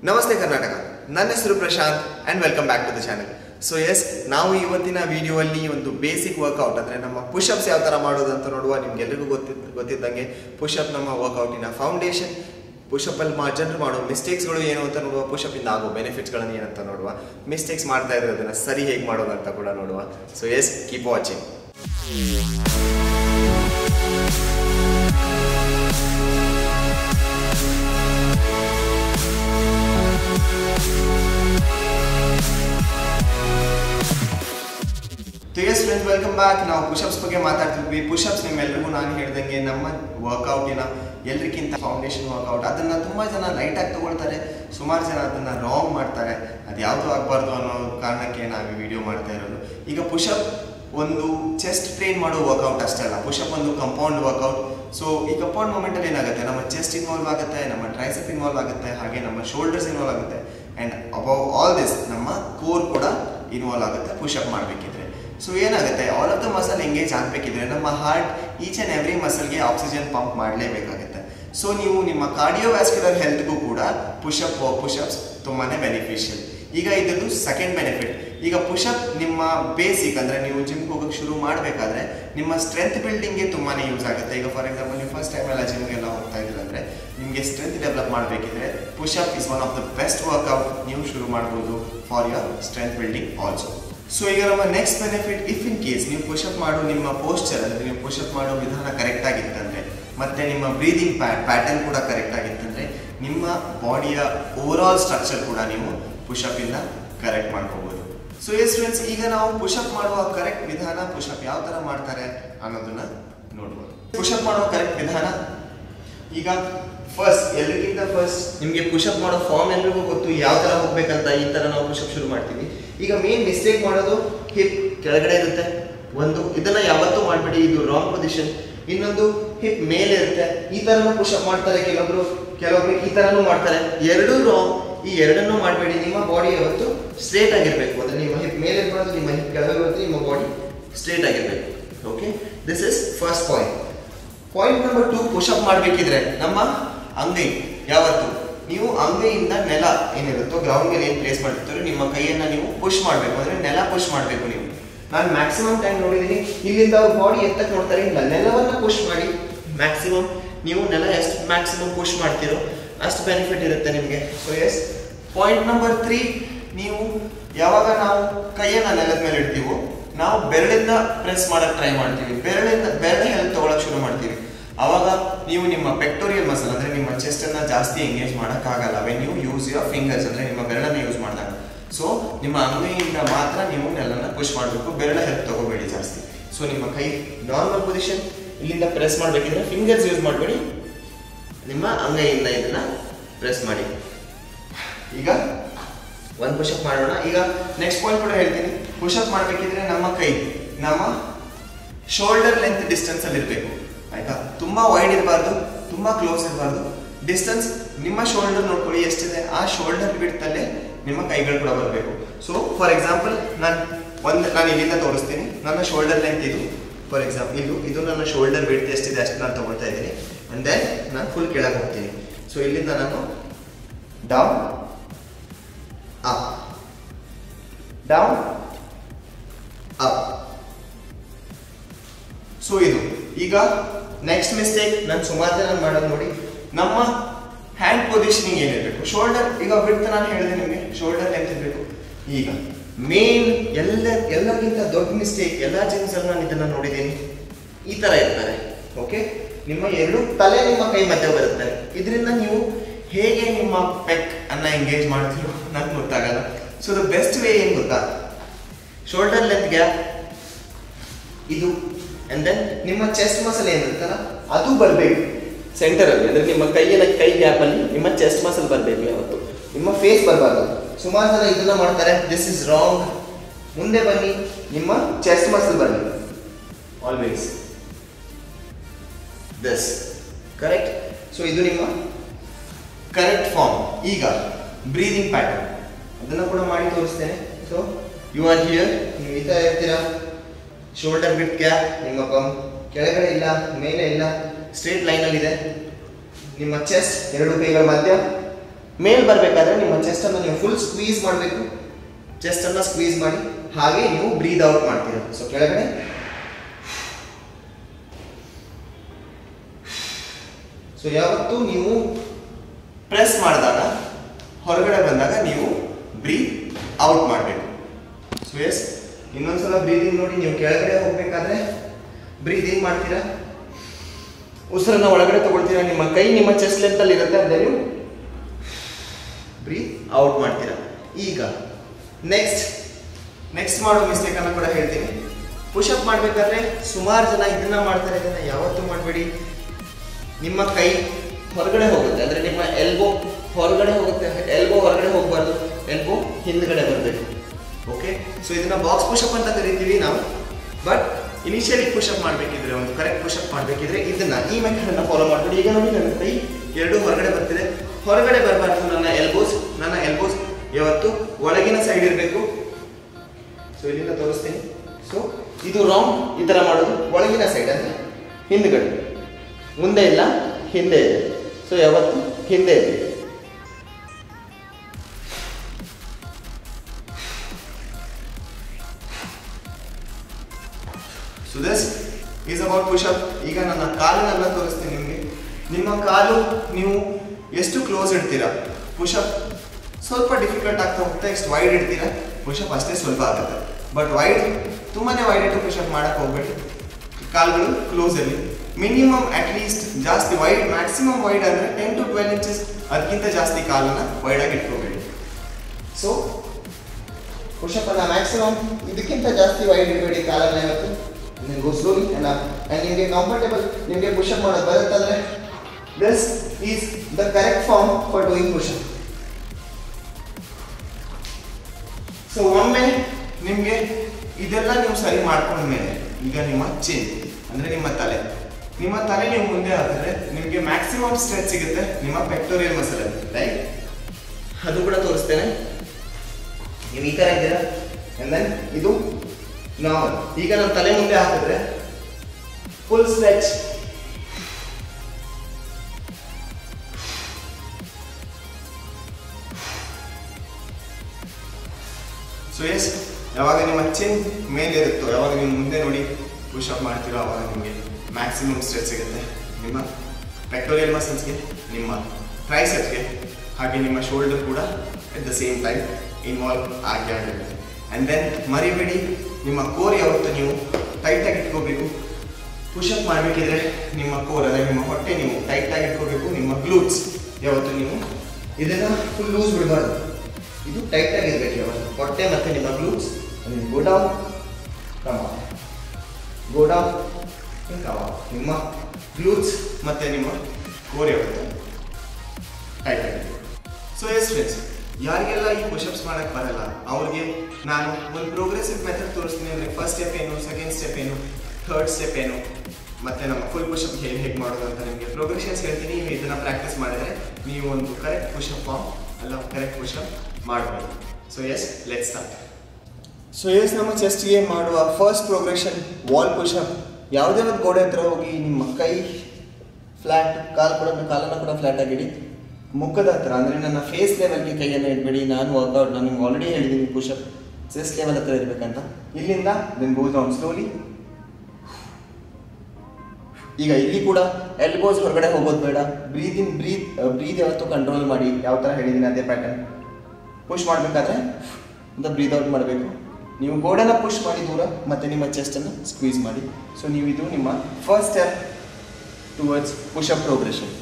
ನಮಸ್ತೆ ಕರ್ನಾಟಕ ನನ್ನ ಹೆಸರು Prashant and welcome back to the channel so yes ನಾವು ಇವತ್ತಿನ ವಿಡಿಯೋ ಅಲ್ಲಿ ಒಂದು ಬೇಸಿಕ್ ವರ್ಕೌಟ್ ಅಂದರೆ ನಮ್ಮ ಪುಷಪ್ಸ್ ಯಾವ ಥರ ಮಾಡೋದು ಅಂತ ನೋಡುವ ನಿಮ್ಗೆಲ್ಲರಿಗೂ ಗೊತ್ತಿದ್ದ ಗೊತ್ತಿದ್ದಂಗೆ ಪುಷಪ್ ನಮ್ಮ ವರ್ಕೌಟಿನ ಫೌಂಡೇಶನ್ ಪುಷಪ್ಪಲ್ಲಿ ಮಾ ಜನರು ಮಾಡೋ ಮಿಸ್ಟೇಕ್ಸ್ಗಳು ಏನು ಅಂತ ನೋಡುವ ಪುಷಪ್ಪಿಂದ ಆಗೋ ಬೆನಿಫಿಟ್ಸ್ಗಳನ್ನು ಏನಂತ ನೋಡುವ ಮಿಸ್ಟೇಕ್ಸ್ ಮಾಡ್ತಾ ಇರೋದನ್ನ ಸರಿ ಹೇಗೆ ಮಾಡೋದು ಅಂತ ಕೂಡ ನೋಡುವ so yes keep watching yes friends welcome back ನಾವು ಪುಷಪ್ಸ್ ಬಗ್ಗೆ ಮಾತಾಡ್ತಿದ್ವಿ ಪುಷಪ್ಸ್ ನಿಮ್ಮೆಲ್ಲರಿಗೂ ನಾನು ಹೇಳ್ದಂಗೆ ನಮ್ಮ ವರ್ಕೌಟಿನ ಎಲ್ರಿಗಿಂತ ಫೌಂಡೇಶನ್ ವರ್ಕೌಟ್ ಅದನ್ನ ತುಂಬಾ ಜನ ಲೈಟ್ ಆಗಿ ತಗೊಳ್ತಾರೆ ಸುಮಾರು ಜನ ಅದನ್ನ ರಾಂಗ್ ಮಾಡ್ತಾರೆ ಅದು ಯಾವುದು ಆಗಬಾರ್ದು ಅನ್ನೋ ಕಾರಣಕ್ಕೆ ನಾವು ಈ ವಿಡಿಯೋ ಮಾಡ್ತಾ ಇರೋದು ಈಗ ಪುಷಪ್ ಒಂದು ಚೆಸ್ಟ್ ಟ್ರೈನ್ ಮಾಡೋ ವರ್ಕೌಟ್ ಅಷ್ಟೇ ಅಲ್ಲ ಪುಷಪ್ ಒಂದು ಕಂಪೌಂಡ್ ವರ್ಕೌಟ್ ಸೊ ಈ ಕಂಪೌಂಡ್ ಮೂಮೆಂಟ್ ಅಲ್ಲಿ ಏನಾಗುತ್ತೆ ನಮ್ಮ ಚೆಸ್ಟ್ ಇನ್ವಾಲ್ವ್ ಆಗುತ್ತೆ ನಮ್ಮ ಟ್ರೈಸೆಪ್ ಇನ್ವಾಲ್ವ್ ಆಗುತ್ತೆ ಹಾಗೆ ನಮ್ಮ ಶೋಲ್ಡರ್ಸ್ ಇನ್ವಾಲ್ವ್ ಆಗುತ್ತೆ ಅಂಡ್ ಅಬೌವ್ ಆಲ್ ದಿಸ್ ನಮ್ಮ ಕೋರ್ ಕೂಡ ಇನ್ವಾಲ್ವ್ ಆಗುತ್ತೆ ಪುಷಪ್ ಮಾಡಬೇಕಿದ್ರೆ ಸೊ ಏನಾಗುತ್ತೆ all of the muscle engage ಆಗಬೇಕಿದ್ರೆ ನಮ್ಮ ಹಾರ್ಟ್ ಈಚ್ ಆ್ಯಂಡ್ ಎವ್ರಿ ಮಸಲ್ಗೆ ಆಕ್ಸಿಜನ್ ಪಂಪ್ ಮಾಡಲೇಬೇಕಾಗುತ್ತೆ ಸೊ ನೀವು ನಿಮ್ಮ ಕಾರ್ಡಿಯೋವ್ಯಾಸ್ಕ್ಯುಲರ್ ಹೆಲ್ತ್ಗೂ ಕೂಡ ಪುಷಪ್ ಪುಷಪ್ಸ್ ತುಂಬಾ ಬೆನಿಫಿಷಿಯಲ್ ಈಗ ಇದರದ್ದು ಸೆಕೆಂಡ್ ಬೆನಿಫಿಟ್ ಈಗ ಪುಷಪ್ ನಿಮ್ಮ ಬೇಸಿಕ್ ಅಂದರೆ ನೀವು ಜಿಮ್ಗೆ ಹೋಗೋಕೆ ಶುರು ಮಾಡಬೇಕಾದ್ರೆ ನಿಮ್ಮ ಸ್ಟ್ರೆಂತ್ ಬಿಲ್ಡಿಂಗ್ಗೆ ತುಂಬಾ ಯೂಸ್ ಆಗುತ್ತೆ ಈಗ ಫಾರ್ ಎಕ್ಸಾಂಪಲ್ ನೀವು ಫಸ್ಟ್ ಟೈಮ್ ಎಲ್ಲ ಜಿಮ್ಗೆಲ್ಲ ಹೋಗ್ತಾ ಇದ್ದೀರ ಅಂದರೆ ನಿಮಗೆ ಸ್ಟ್ರೆಂತ್ ಡೆವಲಪ್ ಮಾಡಬೇಕಿದ್ರೆ pushup is one of the best workout ನೀವು ಶುರು ಮಾಡ್ಬೋದು for your strength building also so ಈಗ ನಮ್ಮ next benefit if in case ನೀವು ಪುಷಪ್ ಮಾಡೋ ನಿಮ್ಮ ಪೋಸ್ಚರ್ ಅಂದರೆ ನೀವು ಪುಷಪ್ ಮಾಡೋ ವಿಧಾನ ಕರೆಕ್ಟ್ ಆಗಿತ್ತಂದ್ರೆ ಮತ್ತೆ ನಿಮ್ಮ ಬ್ರೀದಿಂಗ್ ಪ್ಯಾಟರ್ನ್ ಕೂಡ ಕರೆಕ್ಟ್ ಆಗಿತ್ತಂದ್ರೆ ನಿಮ್ಮ ಬಾಡಿಯ ಓವರ್ ಆಲ್ ಸ್ಟ್ರಕ್ಚರ್ ಕೂಡ ನೀವು ಪುಷಪ್ ಇಂದ ಕರೆಕ್ಟ್ ಮಾಡ್ಕೋಬಹುದು ಸೊ ಎಸ್ ಫ್ರೆಂಡ್ಸ್ ಈಗ ನಾವು ಪುಷಪ್ ಮಾಡುವ ಕರೆಕ್ಟ್ ವಿಧಾನ ಪುಷಪ್ ಯಾವ ತರ ಮಾಡ್ತಾರೆ ಅನ್ನೋದನ್ನ ನೋಡುವ ಪುಷಪ್ ಮಾಡುವ ಕರೆಕ್ಟ್ ವಿಧಾನ ಈಗ ಫಸ್ಟ್ ಎಲ್ರಿಗಿಂತ ಫಸ್ಟ್ ನಿಮಗೆ ಪುಷಪ್ ಮಾಡೋ ಫಾರ್ಮ್ ಎಲ್ರಿಗೂ ಗೊತ್ತು ಯಾವ ತರ ಹೋಗ್ಬೇಕಂತ ಈ ತರ ನಾವು ಪುಷಪ್ ಶುರು ಮಾಡ್ತೀವಿ ಈಗ ಮೇನ್ ಮಿಸ್ಟೇಕ್ ಮಾಡೋದು ಹಿಪ್ ಕೆಳಗಡೆ ಇರುತ್ತೆ ಒಂದು ಇದನ್ನ ಯಾವತ್ತೂ ಮಾಡಬೇಡಿ ಇದು ರಾಂಗ್ ಪೊಸಿಷನ್ ಇನ್ನೊಂದು ಹಿಪ್ ಮೇಲೆ ಇರುತ್ತೆ ಈ ತರನು ಪುಷಪ್ ಮಾಡ್ತಾರೆ ಕೆಲವೊಬ್ರು ಕೆಲವೊಬ್ರು ಈ ತರನು ಮಾಡ್ತಾರೆ ಎರಡೂ ರಾಂಗ್ ಈ ಎರಡನ್ನೂ ಮಾಡಬೇಡಿ ನಿಮ್ಮ ಬಾಡಿ ಯಾವತ್ತು ಸ್ಟ್ರೇಟ್ ಆಗಿರ್ಬೇಕು ಅಂದ್ರೆ ನಿಮ್ಮ ಹಿಪ್ ಮೇಲೆ ಇರಬಾರ್ದು ನಿಮ್ಮ ಹಿಪ್ ಕೆಳಗೆ ಇರುತ್ತೆ ನಿಮ್ಮ ಬಾಡಿ ಸ್ಟ್ರೇಟ್ ಆಗಿರ್ಬೇಕು okay this is first point point number two pushup ಮಾಡಬೇಕಿದ್ರೆ ನಮ್ಮ ಅಂಗೈ ಯಾವತ್ತು ನೀವು ಅಂಗೈಯಿಂದ ನೆಲ ಏನಿರುತ್ತೋ ಗ್ರೌಂಡ್ ಮೇಲೆ ಏನು ಪ್ಲೇಸ್ ಮಾಡಿರ್ತೀರೋ ನಿಮ್ಮ ಕೈಯನ್ನ ನೀವು ಪುಷ್ ಮಾಡಬೇಕು ಅಂದ್ರೆ ನೆಲ ಪುಷ್ ಮಾಡಬೇಕು ನೀವು ನಾನು ಮ್ಯಾಕ್ಸಿಮಮ್ ಟೈಮ್ ನೋಡಿದ್ದೀನಿ ಇಲ್ಲಿಂದ ಅವ್ರ ಬಾಡಿ ಎತ್ತಕ್ಕೆ ನೋಡ್ತಾರೆ ಇಲ್ಲ ನೆಲವನ್ನ ಪುಷ್ ಮಾಡಿ ಮ್ಯಾಕ್ಸಿಮಮ್ ನೀವು ನೆಲ ಎಷ್ಟು ಮ್ಯಾಕ್ಸಿಮಮ್ ಪುಷ್ ಮಾಡ್ತೀರೋ ಅಷ್ಟು ಬೆನಿಫಿಟ್ ಇರುತ್ತೆ ನಿಮಗೆ so yes point number three ನೀವು ಯಾವಾಗ ನಾವು ಕೈಯನ್ನ ನೆಲದ ಮೇಲೆ ಇಡ್ತೀವೋ ನಾವು ಬೆರಳಿಂದ ಪ್ರೆಸ್ ಮಾಡಕ್ ಟ್ರೈ ಮಾಡ್ತೀವಿ ಬೆರಳಿಂದ ಬೆರಳ ಹೆಲ್ಪ್ ತಗೊಳಕ್ ಶುರು ಮಾಡ್ತೀವಿ ಅವಾಗ ನೀವು ನಿಮ್ಮ ಪೆಕ್ಟೋರಿಯಲ್ ಮಸಲ್ ಅಂದ್ರೆ ನಿಮ್ಮ ಚೆಸ್ಟ್ ಅನ್ನ ಜಾಸ್ತಿ ಎಂಗೇಜ್ ಮಾಡಕ್ ಆಗಲ್ಲ when you use your fingers ಅಂದ್ರೆ ನಿಮ್ಮ ಬೆರಳನ್ನ ಯೂಸ್ ಮಾಡಿದಾಗ ಸೊ ನಿಮ್ಮ ಅಂಗೈಯಿಂದ ಮಾತ್ರ ನೀವು ನೆಲನ ಪುಷ್ ಮಾಡಬೇಕು ಬೆರಳ ಹೆಲ್ಪ್ ತಗೋಬೇಡಿ ಜಾಸ್ತಿ ಸೊ ನಿಮ್ಮ ಕೈ ನಾರ್ಮಲ್ ಪೊಸಿಷನ್ ಇಲ್ಲಿಂದ ಪ್ರೆಸ್ ಮಾಡಬೇಕಿದ್ರೆ ಫಿಂಗರ್ಸ್ ಯೂಸ್ ಮಾಡಬೇಡಿ ನಿಮ್ಮ ಅಂಗೈಯಿಂದ ಇದನ್ನ ಪ್ರೆಸ್ ಮಾಡಿ ಈಗ ಒಂದು ಪುಷಪ್ ಮಾಡೋಣ ಈಗ ನೆಕ್ಸ್ಟ್ ಪಾಯಿಂಟ್ ಕೂಡ ಹೇಳ್ತೀನಿ ಪುಷಪ್ ಮಾಡಬೇಕಿದ್ರೆ ನಮ್ಮ ಕೈ ನಮ್ಮ ಶೋಲ್ಡರ್ ಲೆಂತ್ ಡಿಸ್ಟೆನ್ಸ್ ಅಲ್ಲಿ ಇರಬೇಕು ಆಯ್ತಾ ತುಂಬಾ ವೈಡ್ ಇರಬಾರ್ದು ತುಂಬಾ ಕ್ಲೋಸ್ ಇರಬಾರ್ದು ಡಿಸ್ಟೆನ್ಸ್ ನಿಮ್ಮ ಶೋಲ್ಡರ್ ನೋಡ್ಕೊಳ್ಳಿ ಎಷ್ಟಿದೆ ಆ ಶೋಲ್ಡರ್ ಬಿಡ್ತಲ್ಲೇ ನಿಮ್ಮ ಕೈಗಳು ಕೂಡ ಬರಬೇಕು ಸೊ ಫಾರ್ ಎಕ್ಸಾಂಪಲ್ ನಾನು ಒಂದು ನಾನು ಇಲ್ಲಿಂದ ತೋರಿಸ್ತೀನಿ ನನ್ನ ಶೋಲ್ಡರ್ ಲೆಂತ್ ಇದು ಫಾರ್ ಎಕ್ಸಾಂಪಲ್ ಇದು ಇದು ನನ್ನ ಶೋಲ್ಡರ್ ಬಿಡ್ತ್ ಎಷ್ಟಿದೆ ಅಷ್ಟು ನಾನು ತಗೊಳ್ತಾ ಇದ್ದೀನಿ ಅಂಡ್ ದೆನ್ ನಾನು ಫುಲ್ ಕೆಳಗೆ ಹೋಗ್ತೀನಿ ಸೊ ಇಲ್ಲಿಂದ ನಾನು down up down up so ಇದು ಈಗ ನೆಕ್ಸ್ಟ್ ಮಿಸ್ಟೇಕ್ ನಾನು ಸುಮಾರು ಜನ ಮಾಡೋದು ನೋಡಿ ನಮ್ಮ ಹ್ಯಾಂಡ್ ಪೊಸಿಷನಿಂಗ್ ಏನಿರಬೇಕು ಶೋಲ್ಡರ್ ಈಗ ಬಿಡ್ತ ನಾನು ಹೇಳಿದೆ ನಿಮಗೆ ಶೋಲ್ಡರ್ ಲೆಂತ್ ಇರಬೇಕು ಈಗ ಮೇನ್ ಎಲ್ಲ ಎಲ್ಲರಿಗಿಂತ ದೊಡ್ಡ ಮಿಸ್ಟೇಕ್ ಎಲ್ಲ ಜಿಮ್ಸ್ ಅಲ್ಲಿ ನಾನು ಇದನ್ನ ನೋಡಿದ್ದೀನಿ ಈ ತರ ಇರ್ತಾರೆ ಓಕೆ ನಿಮ್ಮ ಎರಡು ತಲೆ ನಿಮ್ಮ ಕೈ ಮಧ್ಯೆ ಬರುತ್ತೆ ಇದರಿಂದ ನೀವು ಹೇಗೆ ನಿಮ್ಮ ಪೆಕ್ ಅನ್ನ ಎಂಗೇಜ್ ಮಾಡ್ತೀರೋ ನಂಗೆ ಗೊತ್ತಾಗಲ್ಲ ಸೊ ದ ಬೆಸ್ಟ್ ವೇ ಏನು ಗೊತ್ತಾ ಶೋಲ್ಡರ್ ಲೆಂತ್ ಗ್ಯಾಪ್ ಇದು ಅಂಡ್ ದೆನ್ ನಿಮ್ಮ ಚೆಸ್ಟ್ ಮಸಲ್ ಏನಿರುತ್ತಲ್ಲ ಅದು ಬರಬೇಕು ಸೆಂಟರ್ ಅಲ್ಲಿ ಅಂದ್ರೆ ನಿಮ್ಮ ಕೈಯಿನ ಕೈ ಗ್ಯಾಪ್ ಅಲ್ಲಿ ನಿಮ್ಮ ಚೆಸ್ಟ್ ಮಸಲ್ ಬರಬೇಕು ಯಾವತ್ತು ನಿಮ್ಮ ಫೇಸ್ ಬರಬಾರ್ದು ಸುಮಾರು ಜನ ಇದನ್ನ ಮಾಡ್ತಾರೆ ದಿಸ್ ಇಸ್ ರಾಂಗ್ ಮುಂದೆ ಬನ್ನಿ ನಿಮ್ಮ ಚೆಸ್ಟ್ ಮಸಲ್ ಬನ್ನಿ ಆಲ್ವೇಸ್ ದಿಸ್ ಕರೆಕ್ಟ್ ಸೊ ಇದು ನಿಮ್ಮ ಕರೆಕ್ಟ್ ಫಾರ್ಮ್ ಈಗ ಬ್ರೀದಿಂಗ್ ಪ್ಯಾಟರ್ನ್ ಅದನ್ನ ಕೂಡ ಮಾಡಿ ತೋರಿಸ್ತೇನೆ ಸೊ ಯು ಆರ್ ಹಿಯರ್ ನೀವು ಈ ಥರ ಇರ್ತೀರಾ ಶೋಲ್ಡರ್ ಬಿಟ್ ಗ್ಯಾಪ್ ನಿಮ್ಮ ಪಂಪ್ ಕೆಳಗಡೆ ಇಲ್ಲ ಮೇಲೆ ಇಲ್ಲ ಸ್ಟ್ರೇಟ್ ಲೈನಲ್ಲಿ ಇದೆ ನಿಮ್ಮ ಚೆಸ್ಟ್ ಎರಡು ಕೈಗಳ ಮಧ್ಯ ಮೇಲ್ ಬರಬೇಕಾದ್ರೆ ನಿಮ್ಮ ಚೆಸ್ಟ್ ಅನ್ನು ನೀವು ಫುಲ್ ಸ್ಕ್ವೀಸ್ ಮಾಡಬೇಕು ಚೆಸ್ಟ್ ಅನ್ನ ಸ್ಕ್ವೀಸ್ ಮಾಡಿ ಹಾಗೆ ನೀವು ಬ್ರೀದ್ ಔಟ್ ಮಾಡ್ತೀರಾ ಸೊ ಕೆಳಗಡೆ ಸೊ ಯಾವತ್ತು ನೀವು ಪ್ರೆಸ್ ಮಾಡಿದಾಗ ಹೊರಗಡೆ ಬಂದಾಗ ನೀವು ಬ್ರೀತ್ ಔಟ್ ಮಾಡಬೇಕು ಸೊ ಎಸ್ ಇನ್ನೊಂದ್ಸಲ ಬ್ರೀದಿಂಗ್ ನೋಡಿ ನೀವು ಕೆಳಗಡೆ ಹೋಗ್ಬೇಕಾದ್ರೆ ಬ್ರೀದಿಂಗ್ ಮಾಡ್ತೀರಾ ಉಸಿರನ್ನ ಒಳಗಡೆ ತಗೊಳ್ತೀರಾ ನಿಮ್ಮ ಕೈ ನಿಮ್ಮ ಚೆಸ್ಟ್ ಲೆಂತಲ್ಲಿ ಇರುತ್ತೆ ಅದೇ ನೀವು ಬ್ರೀತ್ ಔಟ್ ಮಾಡ್ತೀರಾ ಈಗ ನೆಕ್ಸ್ಟ್ ನೆಕ್ಸ್ಟ್ ಮಾಡೋ ಮಿಸ್ಟೇಕ್ ಅನ್ನ ಕೂಡ ಹೇಳ್ತೀನಿ ಪುಷಪ್ ಮಾಡಬೇಕಾದ್ರೆ ಸುಮಾರು ಜನ ಇದನ್ನ ಮಾಡ್ತಾರೆ ಇದನ್ನ ಯಾವತ್ತೂ ಮಾಡಬೇಡಿ ನಿಮ್ಮ ಕೈ ಹೊರಗಡೆ ಹೋಗುತ್ತೆ ಅಂದ್ರೆ ನಿಮ್ಮ ಎಲ್ಬೋ ಹೊರಗಡೆ ಹೋಗುತ್ತೆ ಎಲ್ಬೋ ಹೊರಗಡೆ ಹೋಗಬಾರ್ದು ಎಲ್ಬೋ ಹಿಂದ್ಗಡೆ ಬರಬೇಕು ಓಕೆ ಸೊ ಇದನ್ನ ಬಾಕ್ಸ್ ಪುಷಪ್ ಅಂತ ಕರಿತೀವಿ ನಾವು ಬಟ್ ಇನಿಷಿಯಲಿ ಪುಷಪ್ ಮಾಡಬೇಕಿದ್ರೆ ಒಂದು ಕರೆಕ್ಟ್ ಪುಷಪ್ ಮಾಡಬೇಕಿದ್ರೆ ಇದನ್ನ ಈ ಮೆಥಡ್ ಅನ್ನ ಫಾಲೋ ಮಾಡ್ಬಿಡಿ ಈಗ ನೋಡಿ ನನ್ನ ಕೈ ಎರಡು ಹೊರಗಡೆ ಬರ್ತಿದೆ ಹೊರಗಡೆ ಬರಬಾರ್ದು ನನ್ನ ಎಲ್ಬೋಸ್ ನನ್ನ ಎಲ್ಬೋಸ್ ಯಾವತ್ತು ಒಳಗಿನ ಸೈಡ್ ಇರಬೇಕು ಸೊ ಇಲ್ಲಿಂದ ತೋರಿಸ್ತೀನಿ ಸೊ ಇದು ರಾಂಗ್ ಈ ಥರ ಮಾಡೋದು ಒಳಗಿನ ಸೈಡ್ ಅಂದ್ರೆ ಹಿಂದ್ಗಡೆ ಮುಂದೆ ಇಲ್ಲ ಹಿಂದೆ ಇದೆ ಸೊ ಯಾವತ್ತು ಹಿಂದೆ ಇದೆ so this is about pushup ಈಗ ನನ್ನ ಕಾಲನ್ನೆಲ್ಲ ತೋರಿಸ್ತೀನಿ ನಿಮಗೆ ನಿಮ್ಮ ಕಾಲು ನೀವು ಎಷ್ಟು ಕ್ಲೋಸ್ ಇಡ್ತೀರಾ ಪುಷಪ್ ಸ್ವಲ್ಪ ಡಿಫಿಕಲ್ಟ್ ಆಗ್ತಾ ಹೋಗ್ತಾ ಎಷ್ಟು ವೈಡ್ ಇಡ್ತೀರಾ ಪುಷಪ್ ಅಷ್ಟೇ ಸ್ವಲ್ಪ ಆಗುತ್ತೆ ಬಟ್ ವೈಡ್ ತುಂಬಾನೇ ವೈಡ್ ಇಟ್ಟು ಪುಷಪ್ ಮಾಡಕ್ಕೆ ಹೋಗ್ಬೇಡಿ ಕಾಲುಗಳು ಕ್ಲೋಸ್ ಇರಲಿ ಮಿನಿಮಮ್ ಅಟ್ ಲೀಸ್ಟ್ ಜಾಸ್ತಿ ವೈಡ್ ಮ್ಯಾಕ್ಸಿಮಮ್ ವೈಡ್ ಅಂದರೆ ಟೆನ್ ಟು ಟ್ವೆಲ್ ಇಂಚಸ್ ಅದಕ್ಕಿಂತ ಜಾಸ್ತಿ ಕಾಲನ್ನ ವೈಡ್ ಆಗಿ ಇಟ್ಕೋಬೇಡಿ ಸೊ ಪುಷಪ್ ಅನ್ನ ಮ್ಯಾಕ್ಸಿಮಮ್ ಇದಕ್ಕಿಂತ ಜಾಸ್ತಿ ವೈಡ್ ಇಡಬೇಡಿ ಕಾಲನ್ನ ಇವತ್ತು ನಿಮ್ಗೆ ಸ್ಲೋಲಿ ಅಲ್ಲ ಆ್ಯಂಡ್ ನಿಮಗೆ ಕಂಫರ್ಟೇಬಲ್ ನಿಮಗೆ ಪುಷಪ್ ಮಾಡೋದು ಬರುತ್ತಂದ್ರೆ this is the correct form for doing pushup so ಒಮ್ಮೆ ನಿಮಗೆ ಇದೆಲ್ಲ ನೀವು ಸರಿ ಮಾಡ್ಕೊಂಡ್ಮೇಲೆ ಈಗ ನಿಮ್ಮ ಚಿನ್ ಅಂದ್ರೆ ನಿಮ್ಮ ತಲೆ ನಿಮ್ಮ ತಲೆ ನೀವು ಮುಂದೆ ಹಾಕಿದ್ರೆ ನಿಮಗೆ ಮ್ಯಾಕ್ಸಿಮಮ್ ಸ್ಟ್ರೆಚ್ ಸಿಗುತ್ತೆ ನಿಮ್ಮ ಪೆಕ್ಟೋರಿಯಲ್ ಮಸಲ್ ರೈಟ್ ಅದು ಕೂಡ ತೋರಿಸ್ತೇನೆ ನೀವು ಈ ತರ ಇದ್ದೀರಾ ಅಂಡ್ ದೆನ್ ಇದು ನಾರ್ಮಲ್ ಈಗ ನನ್ನ ತಲೆ ಮುಂದೆ ಹಾಕಿದ್ರೆ ಫುಲ್ ಸ್ಟ್ರೆಚ್ ಸೊ ಎಸ್ ಯಾವಾಗ ನಿಮ್ಮ ಚಿನ್ ಮೇಲಿರುತ್ತೋ ಯಾವಾಗ ನೀವು ಮುಂದೆ ನೋಡಿ ಪುಷಪ್ ಮಾಡ್ತೀರೋ ಆವಾಗ ನಿಮಗೆ ಮ್ಯಾಕ್ಸಿಮಮ್ ಸ್ಟ್ರೆಚ್ ಸಿಗುತ್ತೆ ನಿಮ್ಮ ಪೆಕ್ಟೋರಿಯಲ್ ಮಸಲ್ಸ್ಗೆ ನಿಮ್ಮ ಟ್ರೈಸೆಪ್ಗೆ ಹಾಗೆ ನಿಮ್ಮ ಶೋಲ್ಡರ್ ಕೂಡ at the same time involve ಆಗಿ ಆಗಿರುತ್ತೆ ಆ್ಯಂಡ್ ದೆನ್ ಮರಿಬೇಡಿ ನಿಮ್ಮ ಕೋರ್ ಯಾವತ್ತು ನೀವು ಟೈಟಾಗಿ ಇಟ್ಕೋಬೇಕು ಪುಷಪ್ ಮಾಡಬೇಕಿದ್ರೆ ನಿಮ್ಮ ಕೋರ್ ಅಂದರೆ ನಿಮ್ಮ ಹೊಟ್ಟೆ ನೀವು ಟೈಟಾಗಿ ಇಟ್ಕೋಬೇಕು ನಿಮ್ಮ ಗ್ಲೂಟ್ಸ್ ಯಾವತ್ತು ನೀವು ಇದನ್ನು ಫುಲ್ ಲೂಸ್ ಬಿಡಬಾರ್ದು ಇದು ಟೈಟ್ ಆಗಿರ್ಬೇಕು ಯಾವತ್ತು ಹೊಟ್ಟೆ ಮತ್ತೆ ನಿಮ್ಮ ಗ್ಲೂಟ್ಸ್ ಗೋ ಡೌನ್ ಕಮ ಗೋ ಡೌನ್ ಕಮ ನಿಮ್ಮ ಗ್ಲೂಟ್ಸ್ ಮತ್ತೆ ನಿಮ್ಮ ಕೋರ್ ಯಾವತ್ತು ಟೈಟ್ ಆಗಿದೆ ಸೊ ಎಸ್ ಫ್ರೆಂಡ್ಸ್ ಯಾರಿಗೆಲ್ಲ ಈ ಪುಷಪ್ಸ್ ಮಾಡಕ್ ಬರಲ್ಲ ಅವ್ರಿಗೆ ನಾನು ಒಂದು ಪ್ರೋಗ್ರೆಸಿವ್ ಮೆಥಡ್ ತೋರಿಸ್ತೀನಿ ಅಂದ್ರೆ ಫಸ್ಟ್ ಸ್ಟೆಪ್ ಏನು ಸೆಕೆಂಡ್ ಸ್ಟೆಪ್ ಏನು ಥರ್ಡ್ ಸ್ಟೆಪ್ ಏನು ಮತ್ತೆ ನಮ್ಮ ಫುಲ್ ಪುಷಪ್ ಹೇಗೆ ಹೇಗೆ ಮಾಡೋದು ಅಂತ ನಿಮಗೆ ಪ್ರೋಗ್ರೆಷನ್ಸ್ ಹೇಳ್ತೀನಿ ನೀವು ಇದನ್ನ ಪ್ರಾಕ್ಟೀಸ್ ಮಾಡಿದ್ರೆ ನೀವು ಒಂದು ಕರೆಕ್ಟ್ ಪುಷಪ್ ಫಾರ್ಮ್ ಅಲ್ಲ ಕರೆಕ್ಟ್ ಪುಷಪ್ ಮಾಡಬಹುದು so yes let start so yes ನಮ್ಮ ಚೆಸ್ಟ್ಗೆ ಮಾಡುವ ಫಸ್ಟ್ ಪ್ರೋಗ್ರೆಷನ್ ವಾಲ್ ಪುಷಪ್ ಯಾವುದೇ ಒಂದು ಗೋಡೆ ಹತ್ರ ಹೋಗಿ ನಿಮ್ಮ ಕೈ ಫ್ಲ್ಯಾಟ್ ಕಾಲು ಕೂಡ ಕಾಲನ್ನು ಕೂಡ ಫ್ಲ್ಯಾಟ್ ಆಗಿಡಿ ಮುಖದ ಹತ್ರ ಅಂದರೆ ನನ್ನ ಫೇಸ್ ಲೆವೆಲ್ಗೆ ಕೈಯನ್ನು ಇಡಬೇಡಿ ನಾನು ವರ್ಕೌಟ್ ನಾನು ನಿಮ್ಗೆ ಆಲ್ರೆಡಿ ಹೇಳಿದ್ದೀನಿ ಪುಷಪ್ ಚೆಸ್ಟ್ ಲೆವೆಲ್ ಹತ್ರ ಇರಬೇಕಂತ ಇಲ್ಲಿಂದ ದೆನ್ ಗೋಸ್ ಡೌನ್ ಸ್ಲೋಲಿ ಈಗ ಇಲ್ಲಿ ಕೂಡ ಎಲ್ಬೋಸ್ ಹೊರಗಡೆ ಹೋಗೋದು ಬೇಡ ಬ್ರೀತ್ ಇನ್ ಬ್ರೀತ್ ಬ್ರೀತ್ ಯಾವತ್ತು ಕಂಟ್ರೋಲ್ ಮಾಡಿ ಯಾವ ಥರ ಹೇಳಿದ್ದೀನಿ ಅದೇ ಪ್ಯಾಟರ್ನ್ ಪುಷ್ ಮಾಡಬೇಕಾದ್ರೆ ಅಂತ ಬ್ರೀತ್ ಔಟ್ ಮಾಡಬೇಕು ನೀವು ಗೋಡೆನ ಪುಷ್ ಮಾಡಿ ದೂರ ಮತ್ತು ನಿಮ್ಮ ಚೆಸ್ಟನ್ನು ಸ್ಕ್ವೀಸ್ ಮಾಡಿ ಸೊ ನೀವು ಇದು ನಿಮ್ಮ first step towards pushup progression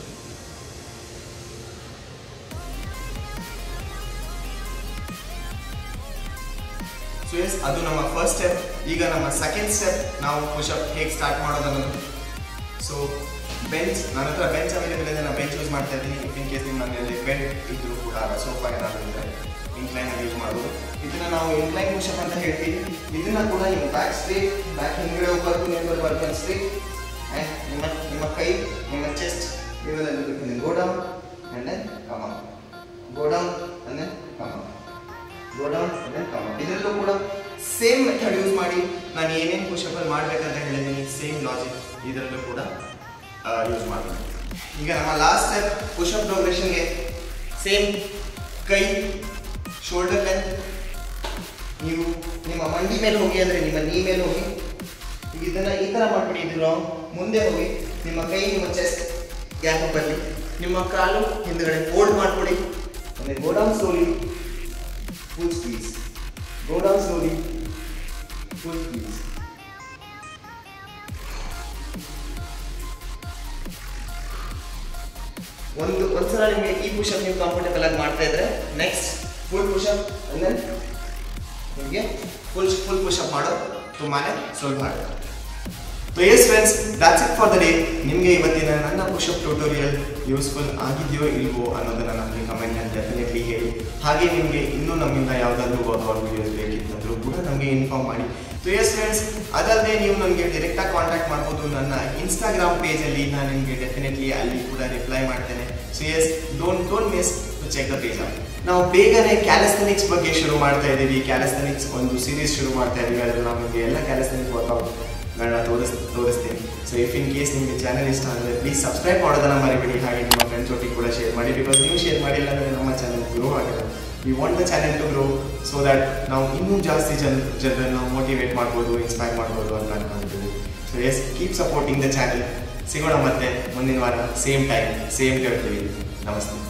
so yes ಅದು ನಮ್ಮ ಫಸ್ಟ್ ಸ್ಟೆಪ್ ಈಗ ನಮ್ಮ ಸೆಕೆಂಡ್ ಸ್ಟೆಪ್ ನಾವು ಪುಷಪ್ ಹೇಗೆ ಸ್ಟಾರ್ಟ್ ಮಾಡೋದು ಅನ್ನೋದು ಸೊ ಬೆಂಚ್ ನನ್ನ ಹತ್ರ ಬೆಂಚ್ ಅವೈಲೇಬಲ್ ಇದೆ ನಾನು ಬೆಂಚ್ ಯೂಸ್ ಮಾಡ್ತಾ ಇದ್ದೀನಿ ಇನ್ ಕೇಸ್ ನಿಮ್ಮ ಮನೆಯಲ್ಲಿ ಬೆಡ್ ಇದ್ರೂ ಕೂಡ ಸೋಫಾ ಏನಾದರೂ ಇದ್ದರೆ ಇನ್ಕ್ಲೈನ್ ಯೂಸ್ ಮಾಡ್ಬೋದು ಇದನ್ನ ನಾವು ಇನ್ಕ್ಲೈನ್ ಪುಷಪ್ ಅಂತ ಹೇಳ್ತೀವಿ ಇದನ್ನ ಕೂಡ ನೀವು ಬ್ಯಾಕ್ ಸ್ಟ್ರೇಟ್ ಬ್ಯಾಕ್ ಹಿಂದ್ಗಡೆ ಹೋಗ್ಬಾರ್ದು ನೀವು ಬರಬಾರ್ದು ಅಂತ ಸ್ಟ್ರೇಟ್ ಆ್ಯಂಡ್ ನಿಮ್ಮ ನಿಮ್ಮ ಕೈ ನಿಮ್ಮ ಚೆಸ್ಟ್ ಇವೆಲ್ಲ go down and then come up go down and then come up go down and then come up ಇದರಲ್ಲೂ ಕೂಡ ಸೇಮ್ ಮೆಥಡ್ ಯೂಸ್ ಮಾಡಿ ನಾನು ಏನೇನು ಪುಷಪಲ್ಲಿ ಮಾಡಬೇಕಂತ ಹೇಳಿದ್ದೀನಿ ಸೇಮ್ ಲಾಜಿಕ್ ಇದರಲ್ಲೂ ಕೂಡ ಯೂಸ್ ಮಾಡ್ತೀನಿ ಈಗ ನಮ್ಮ ಲಾಸ್ಟ್ ಸ್ಟೆಪ್ ಪುಷಪ್ ಪ್ರೋಗ್ರೆಷನ್ಗೆ ಸೇಮ್ ಕೈ ಶೋಲ್ಡರ್ ಲೆಂತ್ ನೀವು ನಿಮ್ಮ ಮಂಡಿ ಮೇಲೆ ಹೋಗಿ ಅಂದರೆ ನಿಮ್ಮ ನೀ ಮೇಲೆ ಹೋಗಿ ಈಗ ಇದನ್ನ ಈ ಥರ ಮಾಡ್ಬಿಡಿ ಇದು wrong. ಮುಂದೆ ಹೋಗಿ ನಿಮ್ಮ ಕೈ ನಿಮ್ಮ ಚೆಸ್ಟ್ ಗ್ಯಾಪ್ ಬರಲಿ ನಿಮ್ಮ ಕಾಲು ಹಿಂದ್ಗಡೆ ಫೋಲ್ಡ್ ಮಾಡ್ಕೊಡಿ ಆಮೇಲೆ go down slowly full squeeze go down slowly full squeeze ಒಂದು ಒಂದ್ಸಲ ನಿಮಗೆ ಈ ಪುಷಪ್ ನೀವು ಕಂಫರ್ಟೇಬಲ್ ಆಗಿ ಮಾಡ್ತಾ ಇದ್ರೆ ನೆಕ್ಸ್ಟ್ ಫುಲ್ ಪುಷಪ್ ಅಂದ್ರೆ ನಿಮಗೆ ಫುಲ್ ಫುಲ್ ಪುಷಪ್ ಮಾಡೋದು ತುಂಬಾನೇ ಸುಲಭ ಆಗುತ್ತೆ so yes friends that's it for the day ನಿಮಗೆ ಇವತ್ತಿನ ನನ್ನ ಪುಷಪ್ ಟ್ಯೂಟೋರಿಯಲ್ ಯೂಸ್ಫುಲ್ ಆಗಿದೆಯೋ ಇಲ್ವೋ ಅನ್ನೋದನ್ನ ನಮಗೆ ಕಮೆಂಟ್ನಲ್ಲಿ ಡೆಫಿನೆಟ್ಲಿ ಹೇಳಿ ಹಾಗೆ ನಿಮಗೆ ಇನ್ನೂ ನಮ್ಮಿಂದ ಯಾವುದಾದ್ರೂ ವರ್ಕೌಟ್ ವಿಡಿಯೋಸ್ ಬೇಕಿತ್ತಂದ್ರೂ ಕೂಡ ನಮಗೆ ಇನ್ಫಾರ್ಮ್ ಮಾಡಿ ಸೊ ಎಸ್ ಫ್ರೆಂಡ್ಸ್ ಅದಲ್ಲದೆ ನೀವು ನನಗೆ ಡೈರೆಕ್ಟಾಗಿ ಕಾಂಟ್ಯಾಕ್ಟ್ ಮಾಡ್ಬೋದು ನನ್ನ ಇನ್ಸ್ಟಾಗ್ರಾಮ್ ಪೇಜಲ್ಲಿ ನಾನು ನಿಮಗೆ ಡೆಫಿನೆಟ್ಲಿ ಅಲ್ಲಿ ಕೂಡ ರಿಪ್ಲೈ ಮಾಡ್ತೇನೆ so yes don't don't miss to check the page ನಾವು ಬೇಗನೆ ಕ್ಯಾಲಸ್ಥನಿಕ್ಸ್ ಬಗ್ಗೆ ಶುರು ಮಾಡ್ತಾ ಇದ್ದೀವಿ ಕ್ಯಾಲಸ್ಥನಿಕ್ಸ್ ಒಂದು ಸೀರೀಸ್ ಶುರು ಮಾಡ್ತಾ ಇದ್ದೀವಿ ಅದರಲ್ಲಿ ನಾವು ನಿಮಗೆ ಎಲ್ಲ ಕ್ಯಾಲಸ್ಥನಿಕ್ ವರ್ಕೌಟ್ ಗಳನ್ನ ತೋರಿಸ್ ತೋರಿಸ್ತೀನಿ ಸೊ ಇಫ್ ಇನ್ ಕೇಸ್ ನಿಮಗೆ ಚಾನಲ್ ಇಷ್ಟ ಅಂದರೆ ಪ್ಲೀಸ್ ಸಬ್ಸ್ಕ್ರೈಬ್ ಮಾಡೋದನ್ನ ಮರಿಬೇಡಿ ಹಾಗೆ ನಿಮ್ಮ ಫ್ರೆಂಡ್ಸ್ ಒಟ್ಟಿಗೆ ಕೂಡ ಶೇರ್ ಮಾಡಿ ಬಿಕಾಸ್ ನೀವು ಶೇರ್ ಮಾಡಿಲ್ಲ ಅಂದರೆ ನಮ್ಮ ಚಾನಲ್ ಗ್ರೋ ಆಗಲ್ಲ we want the channel to grow so that ನಾವು ಇನ್ನೂ ಜಾಸ್ತಿ ಜನ ಜನರನ್ನು ನಾವು ಮೋಟಿವೇಟ್ ಮಾಡ್ಬೋದು ಇನ್ಸ್ಪೈರ್ ಮಾಡ್ಬೋದು ಅಂತ ಅನ್ಕೊಂಡಿದ್ದೀವಿ so yes keep supporting the channel ಸಿಗೋಣ ಮತ್ತೆ ಮುಂದಿನ ವಾರ ಸೇಮ್ ಟೈಮ್ ಸೇಮ್ ಕೇಳ್ತೀವಿ ನಮಸ್ತೆ